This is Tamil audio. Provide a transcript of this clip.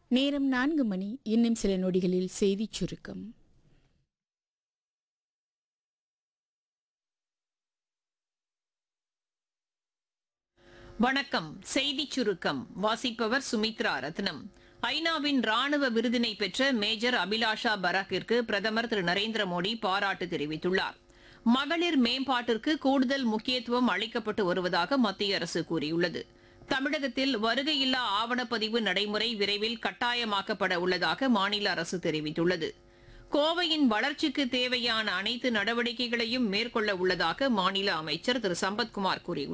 நேரம் நான்கு மணி இன்னும் சில நொடிகளில் செய்திச் சுருக்கம் வணக்கம் செய்திச் சுருக்கம் வாசிப்பவர் சுமித்ரா ரத்னம் ஐநாவின் ராணுவ விருதினை பெற்ற மேஜர் அபிலாஷா பராக்கிற்கு பிரதமர் திரு நரேந்திர மோடி பாராட்டு தெரிவித்துள்ளார் மகளிர் மேம்பாட்டிற்கு கூடுதல் முக்கியத்துவம் அளிக்கப்பட்டு வருவதாக மத்திய அரசு கூறியுள்ளது தமிழகத்தில் வருகையில்லா ஆவணப்பதிவு நடைமுறை விரைவில் கட்டாயமாக்கப்பட உள்ளதாக மாநில அரசு தெரிவித்துள்ளது கோவையின் வளர்ச்சிக்கு தேவையான அனைத்து நடவடிக்கைகளையும் மேற்கொள்ள உள்ளதாக மாநில அமைச்சர் திரு சம்பத்குமார் கூறியுள்ளார்